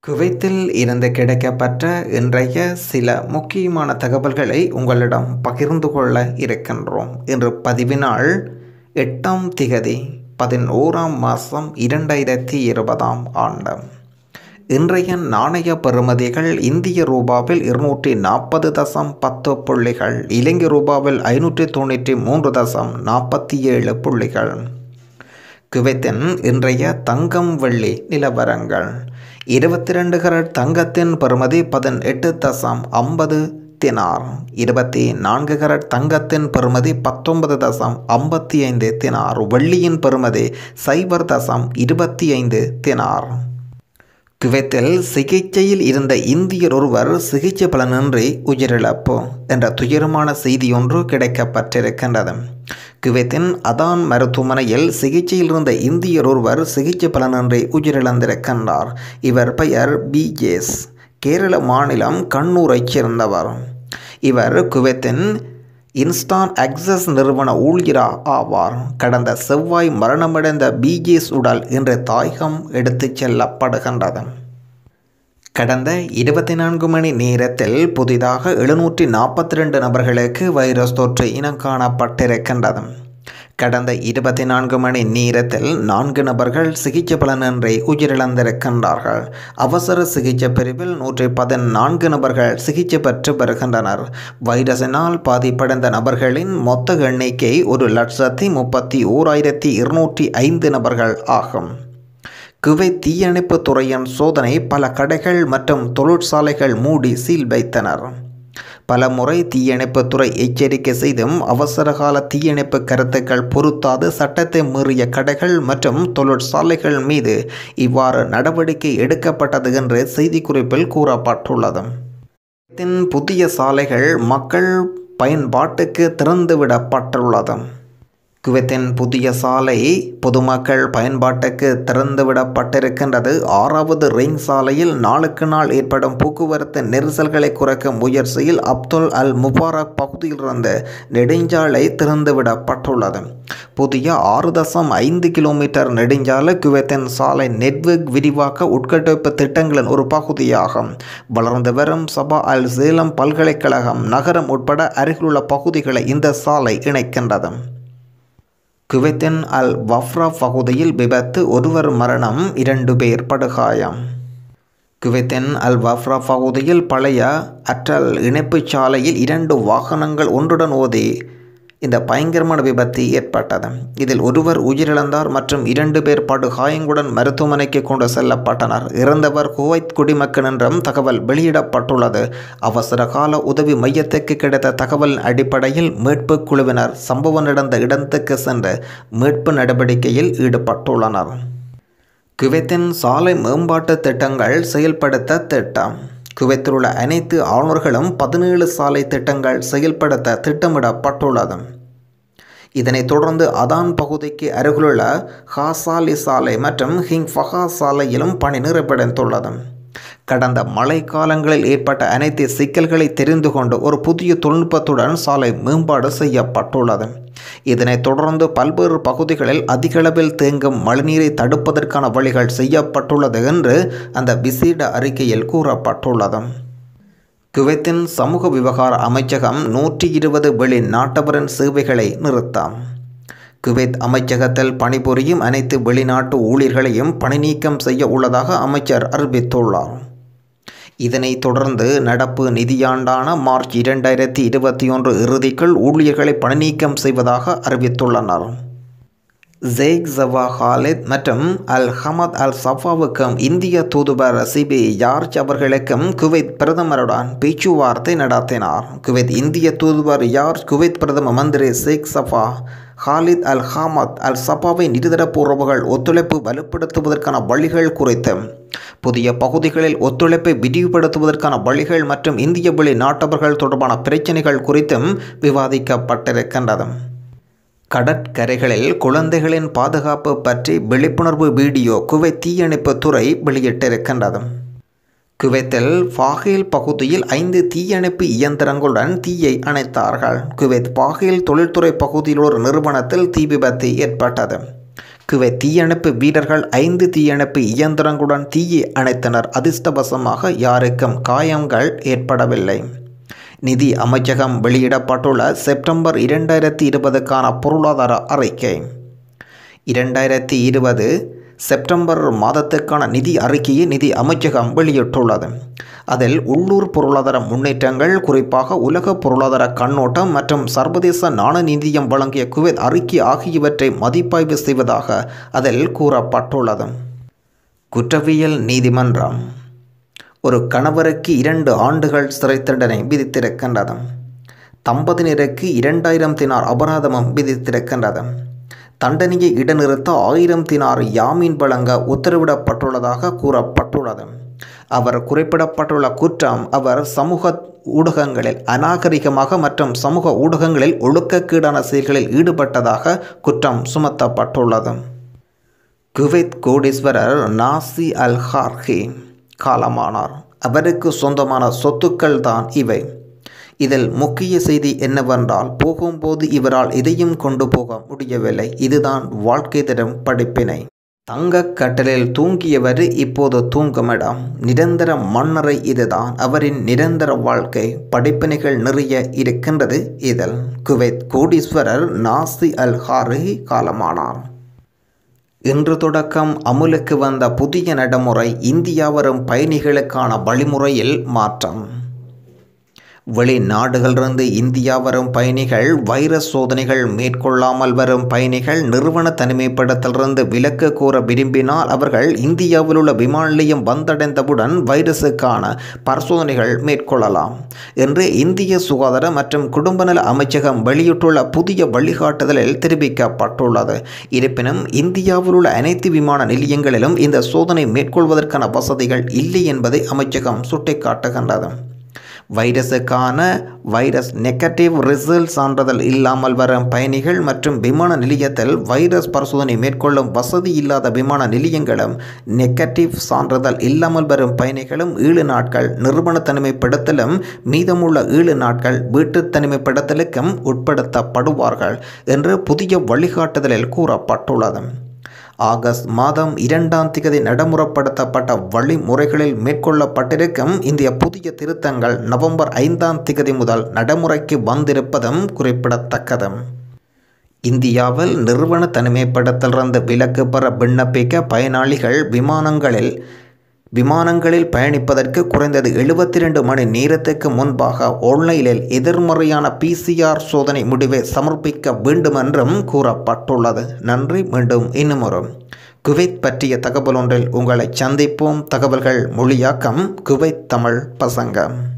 குவைத்தில் இருந்து கிடைக்கப்பெற்ற இன்றைய சில முக்கியமான தகவல்களை உங்களிடம் பகிர்ந்து கொள்ள இருக்கின்றோம் இன்று பதிவினால் எட்டாம் திகதி பதினோராம் மாதம் இரண்டாயிரத்தி இருபதாம் ஆண்டு இன்றைய நாணய பெறுமதிகள் இந்திய ரூபாவில் இருநூற்றி நாற்பது தசம் பத்து புள்ளிகள் இலங்கை ரூபாவில் ஐநூற்றி தொண்ணூற்றி மூன்று தசம் நாற்பத்தி ஏழு புள்ளிகள் குவைத்தின் இன்றைய தங்கம் வெள்ளி நிலவரங்கள் இருபத்தி ரெண்டு கரட் தங்கத்தின் பெறுமதி பதினெட்டு தசம் ஐம்பது தினார் இருபத்தி நான்கு கரட் தங்கத்தின் பெறுமதி பத்தொன்பது தசம் ஐம்பத்தி ஐந்து தினார் வெள்ளியின் பெறுமதி சைபர் தசம் இருபத்தி ஐந்து தினார் குவைத்தில் சிகிச்சையில் இருந்த இந்தியர் ஒருவர் சிகிச்சை பலனின்றி உயிரிழப்பு என்ற துயரமான செய்தியொன்று கிடைக்கப்பட்டிருக்கின்றது குவைத்தின் அதான் மருத்துவமனையில் சிகிச்சையில் இருந்த இந்தியர் ஒருவர் சிகிச்சை பலனின்றி உயிரிழந்திருக்கின்றார் இவர் பெயர் பிஜேஸ் கேரள மாநிலம் கண்ணூரைச் சேர்ந்தவர் இவர் குவைத்தின் இன்ஸ்டான் அக்சஸ் நிறுவன ஊழியரா ஆவார் கடந்த செவ்வாய் மரணமடைந்த பிஜேஸ் உடல் இன்று தாயகம் எடுத்துச் செல்லப்படுகின்றது கடந்த இருபத்தி நான்கு மணி நேரத்தில் புதிதாக எழுநூற்றி நாற்பத்தி ரெண்டு நபர்களுக்கு வைரஸ் தொற்று இனம் காணப்பட்டிருக்கின்றது கடந்த இருபத்தி நான்கு மணி நேரத்தில் நான்கு நபர்கள் சிகிச்சை பலனின்றி உயிரிழந்திருக்கின்றார்கள் அவசர சிகிச்சை பிரிவில் நூற்றி பதினான்கு நபர்கள் சிகிச்சை பெற்று வருகின்றனர் வைரஸினால் பாதிப்படைந்த நபர்களின் மொத்த எண்ணிக்கை ஒரு லட்சத்தி முப்பத்தி ஓராயிரத்தி இருநூற்றி ஐந்து நபர்கள் ஆகும் குவைத் தீயணைப்பு துறையின் சோதனை பல கடைகள் மற்றும் தொழிற்சாலைகள் மூடி சீல் வைத்தனர் பல முறை தீயணைப்புத்துறை எச்சரிக்கை செய்தும் அவசரகால தீயணைப்பு கருத்துக்கள் பொருத்தாது சட்டத்தை மீறிய கடைகள் மற்றும் தொழிற்சாலைகள் மீது இவ்வாறு நடவடிக்கை எடுக்கப்பட்டது என்று செய்திக்குறிப்பில் கூறப்பட்டுள்ளது புதிய சாலைகள் மக்கள் பயன்பாட்டுக்கு திறந்துவிடப்பட்டுள்ளது குவைத்தின் புதிய சாலை பொதுமக்கள் பயன்பாட்டுக்கு திறந்துவிடப்பட்டிருக்கின்றது ஆறாவது ரிங் சாலையில் நாளுக்கு நாள் ஏற்படும் போக்குவரத்து நெரிசல்களை குறைக்கும் முயற்சியில் அப்துல் அல் முபாரக் பகுதியிலிருந்து நெடுஞ்சாலை திறந்துவிடப்பட்டுள்ளது புதிய ஆறு தசம் ஐந்து கிலோமீட்டர் நெடுஞ்சாலை குவைத்தின் சாலை நெட்வொர்க் விரிவாக்க உட்கட்டமைப்பு திட்டங்களின் ஒரு பகுதியாகும் வளர்ந்து வரும் சபா அல் சேலம் பல்கலைக்கழகம் நகரம் உட்பட அருகிலுள்ள பகுதிகளை இந்த சாலை இணைக்கின்றது குவைத்தின் அல் வஃப்ரா பகுதியில் விபத்து ஒருவர் மரணம் இரண்டு பேர் படுகாயம் குவைத்தின் அல் வஃப்ரா பகுதியில் பழைய அற்றல் இணைப்புச் சாலையில் இரண்டு வாகனங்கள் ஒன்றுடன் ஓதி இந்த பயங்கரமான விபத்து ஏற்பட்டது இதில் ஒருவர் உயிரிழந்தார் மற்றும் இரண்டு பேர் படுகாயங்களுடன் மருத்துவமனைக்கு கொண்டு செல்லப்பட்டனர் இறந்தவர் குவைத் குடிமக்கள் என்றும் தகவல் வெளியிடப்பட்டுள்ளது அவசர கால உதவி மையத்துக்கு கிடைத்த தகவல் அடிப்படையில் மீட்பு குழுவினர் சம்பவம் நடந்த இடத்துக்கு சென்று மீட்பு நடவடிக்கையில் ஈடுபட்டுள்ளனர் குவைத்தின் சாலை மேம்பாட்டு திட்டங்கள் செயல்படுத்த திட்டம் குவைத்தில் உள்ள அனைத்து ஆளுநர்களும் பதினேழு சாலை திட்டங்கள் செயல்படுத்த திட்டமிடப்பட்டுள்ளது இதனைத் தொடர்ந்து அதான் பகுதிக்கு அருகிலுள்ள ஹாசாலி சாலை மற்றும் ஹிங் ஃபஹா சாலையிலும் பணி நிறைவடைந்துள்ளது கடந்த மழை காலங்களில் ஏற்பட்ட அனைத்து சிக்கல்களை தெரிந்து கொண்டு ஒரு புதிய தொழில்நுட்பத்துடன் சாலை மேம்பாடு செய்யப்பட்டுள்ளது இதனைத் தொடர்ந்து பல்வேறு பகுதிகளில் அதிகளவில் தேங்கும் மழைநீரை தடுப்பதற்கான வழிகள் செய்யப்பட்டுள்ளது என்று அந்த விசேட அறிக்கையில் கூறப்பட்டுள்ளது குவைத்தின் சமூக விவகார அமைச்சகம் நூற்றி இருபது வெளிநாட்டவரின் சேவைகளை நிறுத்தம் குவைத் அமைச்சகத்தில் பணிபுரியும் அனைத்து வெளிநாட்டு ஊழியர்களையும் பணி நீக்கம் செய்ய உள்ளதாக அமைச்சர் அறிவித்துள்ளார் இதனைத் தொடர்ந்து நடப்பு நிதியாண்டான மார்ச் இரண்டாயிரத்தி இருபத்தி ஒன்று இறுதிக்குள் ஊழியர்களை பணிநீக்கம் செய்வதாக அறிவித்துள்ளனர் ஜெய்க் ஜவா ஹாலித் மற்றும் அல் ஹமத் அல் சஃபாவுக்கும் இந்திய தூதுவர் சிபி யார்ஜ் அவர்களுக்கும் குவைத் பிரதமருடன் பேச்சுவார்த்தை நடத்தினார் குவைத் இந்திய தூதுவர் யார்ஜ் குவைத் பிரதம மந்திரி ஷேக் சஃபா ஹாலித் அல் ஹாமத் அல் சஃபாவின் இருதரப்பு உறவுகள் ஒத்துழைப்பு வலுப்படுத்துவதற்கான வழிகள் குறித்து புதிய பகுதிகளில் ஒத்துழைப்பை விரிவுபடுத்துவதற்கான வழிகள் மற்றும் இந்திய வெளி நாட்டவர்கள் தொடர்பான பிரச்சினைகள் குறித்தும் விவாதிக்கப்பட்டிருக்கின்றது கடற்கரைகளில் குழந்தைகளின் பாதுகாப்பு பற்றி விழிப்புணர்வு வீடியோ குவைத் தீயணைப்பு துறை வெளியிட்டிருக்கின்றது குவைத்தில் ஃபாஹில் பகுதியில் ஐந்து தீயணைப்பு இயந்திரங்களுடன் தீயை அணைத்தார்கள் குவைத் ஃபாஹில் தொழில்துறை பகுதியில் ஒரு நிறுவனத்தில் தீ விபத்து ஏற்பட்டது குவைத் தீயணைப்பு வீரர்கள் ஐந்து தீயணைப்பு இயந்திரங்களுடன் தீயை அணைத்தனர் அதிர்ஷ்டவசமாக யாருக்கும் காயங்கள் ஏற்படவில்லை நிதி அமைச்சகம் வெளியிடப்பட்டுள்ள செப்டம்பர் இரண்டாயிரத்தி இருபதுக்கான பொருளாதார அறிக்கை இரண்டாயிரத்தி இருபது செப்டம்பர் மாதத்துக்கான நிதி அறிக்கையை நிதி அமைச்சகம் வெளியிட்டுள்ளது அதில் உள்ளூர் பொருளாதார முன்னேற்றங்கள் குறிப்பாக உலக பொருளாதார கண்ணோட்டம் மற்றும் சர்வதேச நாணய நிதியம் வழங்கிய குவைத் அறிக்கை ஆகியவற்றை மதிப்பாய்வு செய்வதாக அதில் கூறப்பட்டுள்ளது குற்றவியல் நீதிமன்றம் ஒரு கணவருக்கு இரண்டு ஆண்டுகள் சிறை தண்டனை விதித்திருக்கின்றது தம்பதியினருக்கு இரண்டாயிரம் தினார் அபராதமும் விதித்திருக்கின்றது தண்டனையை இடைநிறுத்த ஆயிரம் தினார் யாமீன் வழங்க உத்தரவிடப்பட்டுள்ளதாக கூறப்பட்டுள்ளது அவர் குறிப்பிடப்பட்டுள்ள குற்றம் அவர் சமூக ஊடகங்களில் அநாகரிகமாக மற்றும் சமூக ஊடகங்களில் ஒழுக்கக்கீடான செயல்களில் ஈடுபட்டதாக குற்றம் சுமத்தப்பட்டுள்ளது குவைத் கோடீஸ்வரர் நாசி அல் ஹார்ஹி காலமானார் அவருக்கு சொந்தமான சொத்துக்கள் தான் இவை இதில் முக்கிய செய்தி என்னவென்றால் போகும்போது இவரால் எதையும் கொண்டு போக முடியவில்லை இதுதான் வாழ்க்கை தரும் படிப்பினை தங்கக் கட்டலில் தூங்கியவர் இப்போது தூங்குமிடம் நிரந்தர மன்னரை இதுதான் அவரின் நிரந்தர வாழ்க்கை படிப்பினைகள் நிறைய இருக்கின்றது இதில் குவைத் கோடீஸ்வரர் நாசி அல் ஹாரி காலமானார் இன்று தொடக்கம் அமுலுக்கு வந்த புதிய நடைமுறை இந்தியா வரும் பயணிகளுக்கான வழிமுறையில் மாற்றம் வெளிநாடுகளிலிருந்து இந்தியா வரும் பயணிகள் வைரஸ் சோதனைகள் மேற்கொள்ளாமல் வரும் பயணிகள் நிறுவன தனிமைப்படுத்தலிருந்து விலக்கு கோர விரும்பினால் அவர்கள் இந்தியாவில் உள்ள விமான நிலையம் வந்தடைந்தவுடன் வைரஸுக்கான பரிசோதனைகள் மேற்கொள்ளலாம் என்று இந்திய சுகாதார மற்றும் குடும்ப நல அமைச்சகம் வெளியிட்டுள்ள புதிய வழிகாட்டுதலில் தெரிவிக்கப்பட்டுள்ளது இருப்பினும் இந்தியாவில் உள்ள அனைத்து விமான நிலையங்களிலும் இந்த சோதனை மேற்கொள்வதற்கான வசதிகள் இல்லை என்பதை அமைச்சகம் சுட்டிக்காட்டுகின்றது வைரஸுக்கான வைரஸ் நெகட்டிவ் ரிசல்ட் சான்றிதழ் இல்லாமல் வரும் பயணிகள் மற்றும் விமான நிலையத்தில் வைரஸ் பரிசோதனை மேற்கொள்ளும் வசதி இல்லாத விமான நிலையங்களும் நெகட்டிவ் சான்றிதழ் இல்லாமல் வரும் பயணிகளும் ஏழு நாட்கள் நிறுவன தனிமைப்படுத்தலும் மீதமுள்ள ஏழு நாட்கள் வீட்டு தனிமைப்படுத்தலுக்கும் உட்படுத்தப்படுவார்கள் என்று புதிய வழிகாட்டுதலில் கூறப்பட்டுள்ளது ஆகஸ்ட் மாதம் இரண்டாம் திகதி நடைமுறைப்படுத்தப்பட்ட வழிமுறைகளில் மேற்கொள்ளப்பட்டிருக்கும் இந்த புதிய திருத்தங்கள் நவம்பர் ஐந்தாம் திகதி முதல் நடைமுறைக்கு வந்திருப்பதும் குறிப்பிடத்தக்கது இந்தியாவில் நிறுவன தனிமைப்படுத்தலிருந்து விலக்கு பெற விண்ணப்பிக்க பயனாளிகள் விமானங்களில் விமானங்களில் பயணிப்பதற்கு குறைந்தது எழுபத்தி ரெண்டு மணி நேரத்துக்கு முன்பாக ஆன்லைனில் எதிர்மறையான பிசிஆர் சோதனை முடிவை சமர்ப்பிக்க வேண்டுமென்றும் கூறப்பட்டுள்ளது நன்றி மீண்டும் இன்னும் ஒரு குவைத் பற்றிய தகவல் ஒன்றில் உங்களை சந்திப்போம் தகவல்கள் மொழியாக்கம் குவைத் தமிழ் பசங்க